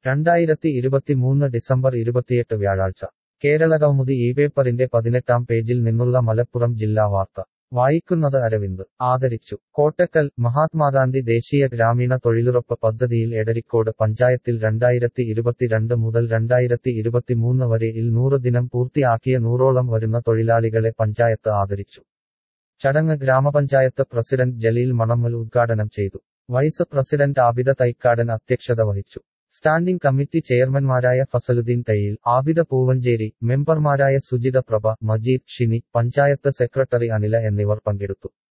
രണ്ടായിരത്തി ഇരുപത്തിമൂന്ന് ഡിസംബർ ഇരുപത്തിയെട്ട് വ്യാഴാഴ്ച കേരളകൗമുദി ഈ പേപ്പറിന്റെ പതിനെട്ടാം പേജിൽ നിന്നുള്ള മലപ്പുറം ജില്ലാ വാർത്ത വായിക്കുന്നത് അരവിന്ദ് ആദരിച്ചു കോട്ടക്കൽ മഹാത്മാഗാന്ധി ദേശീയ ഗ്രാമീണ തൊഴിലുറപ്പ് പദ്ധതിയിൽ എടരിക്കോട് പഞ്ചായത്തിൽ രണ്ടായിരത്തി ഇരുപത്തിരണ്ട് മുതൽ രണ്ടായിരത്തി ഇരുപത്തിമൂന്ന് വരെ ഇൽ നൂറ് ദിനം പൂർത്തിയാക്കിയ നൂറോളം വരുന്ന തൊഴിലാളികളെ പഞ്ചായത്ത് ആദരിച്ചു ചടങ്ങ് ഗ്രാമപഞ്ചായത്ത് പ്രസിഡന്റ് ജലീൽ മണമ്മൽ ഉദ്ഘാടനം ചെയ്തു വൈസ് പ്രസിഡന്റ് ആബിദ തൈക്കാടൻ അധ്യക്ഷത വഹിച്ചു സ്റ്റാൻഡിംഗ് കമ്മിറ്റി ചെയർമാൻമാരായ ഫസലുദ്ദീൻ തയ്യിൽ ആബിദ പൂവഞ്ചേരി മെമ്പർമാരായ സുജിത പ്രഭ മജീദ് ഷിനി പഞ്ചായത്ത് സെക്രട്ടറി അനില എന്നിവർ പങ്കെടുത്തു